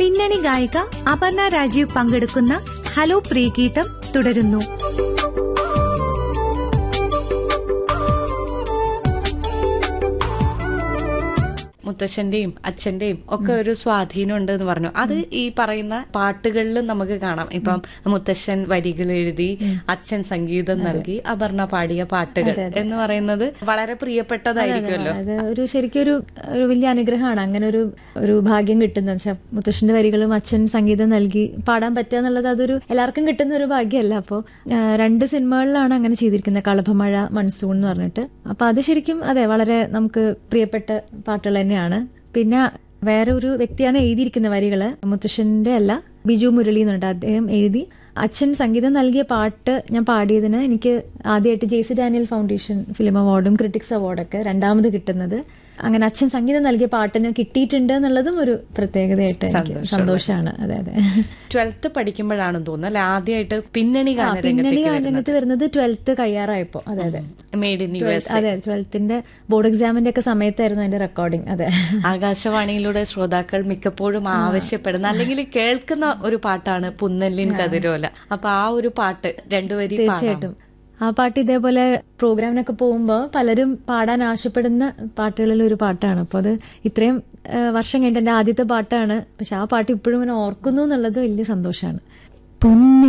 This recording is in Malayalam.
പിന്നണി ഗായിക അപർണ രാജീവ് പങ്കെടുക്കുന്ന ഹലോ പ്രിയഗീതം തുടരുന്നു മുത്തശ്ശന്റെയും അച്ഛന്റെയും ഒക്കെ ഒരു സ്വാധീനം ഉണ്ട് എന്ന് പറഞ്ഞു അത് ഈ പറയുന്ന പാട്ടുകളിലും നമുക്ക് കാണാം ഇപ്പം മുത്തശ്ശൻ വരികൾ എഴുതി അച്ഛൻ സംഗീതം നൽകി അപർണ പാടിയ പാട്ടുകൾ എന്ന് പറയുന്നത് വളരെ പ്രിയപ്പെട്ടതായിരിക്കുമല്ലോ അത് ഒരു ശരിക്കും ഒരു ഒരു വലിയ അനുഗ്രഹമാണ് അങ്ങനെ ഒരു ഒരു ഭാഗ്യം കിട്ടുന്നത് വെച്ചാൽ മുത്തശ്ശന്റെ വരികളും അച്ഛൻ സംഗീതം നൽകി പാടാൻ പറ്റുക എന്നുള്ളത് അതൊരു എല്ലാവർക്കും കിട്ടുന്ന ഒരു ഭാഗ്യമല്ല അപ്പോൾ രണ്ട് സിനിമകളിലാണ് അങ്ങനെ ചെയ്തിരിക്കുന്നത് കളഭമഴ മൺസൂൺ എന്ന് പറഞ്ഞിട്ട് അപ്പൊ അത് ശരിക്കും അതെ വളരെ നമുക്ക് പ്രിയപ്പെട്ട പാട്ടുകൾ തന്നെയാണ് പിന്നെ വേറെ ഒരു വ്യക്തിയാണ് എഴുതിയിരിക്കുന്ന വരികള് മുത്തശ്ശന്റെ അല്ല ബിജു മുരളി എന്നുണ്ട് അദ്ദേഹം എഴുതി അച്ഛൻ സംഗീതം നൽകിയ പാട്ട് ഞാൻ പാടിയതിന് എനിക്ക് ആദ്യമായിട്ട് J C Daniel foundation film അവാർഡും ക്രിട്ടിക്സ് അവാർഡൊക്കെ രണ്ടാമത് കിട്ടുന്നത് അങ്ങനെ അച്ഛൻ സംഗീതം നൽകിയ പാട്ടിന് കിട്ടിയിട്ടുണ്ട് എന്നുള്ളതും ഒരു പ്രത്യേകതയായിട്ട് എനിക്ക് സന്തോഷമാണ് അതെ അതെ ട്വൽത്ത് പഠിക്കുമ്പോഴാണെന്ന് തോന്നുന്നു അല്ലെ ആദ്യമായിട്ട് പിന്നണി പിന്നണി ഗാനരംഗത്തേക്ക് ഗാനരംഗത്ത് വരുന്നത് ട്വൽത്ത് കഴിയാറായപ്പോ അതെ അതെ മെയ്ഡ് ഇൻ യു എസ് അതെ ട്വൽത്തിന്റെ ബോർഡ് എക്സാമിന്റെ ഒക്കെ സമയത്തായിരുന്നു അതിന്റെ റെക്കോർഡിംഗ് അതെ ആകാശവാണിയിലൂടെ ശ്രോതാക്കൾ മിക്കപ്പോഴും ആവശ്യപ്പെടുന്ന അല്ലെങ്കിൽ കേൾക്കുന്ന ഒരു പാട്ടാണ് പുന്നല്ലിൻ കതിരോല അപ്പൊ ആ ഒരു പാട്ട് രണ്ടുവരി പാടാം തീർച്ചയായിട്ടും ആ പാട്ട് ഇതേപോലെ പ്രോഗ്രാമിനൊക്കെ പോകുമ്പോൾ പലരും പാടാൻ ആവശ്യപ്പെടുന്ന പാട്ടുകളിൽ ഒരു പാട്ടാണ് അപ്പോൾ അത് ഇത്രയും ആ, വർഷം കഴിഞ്ഞിട്ട് എൻ്റെ ആദ്യത്തെ പാട്ടാണ് പക്ഷെ ആ പാട്ട് ഇപ്പോഴും ഇങ്ങനെ ഓർക്കുന്നു എന്നുള്ളത് വലിയ സന്തോഷമാണ്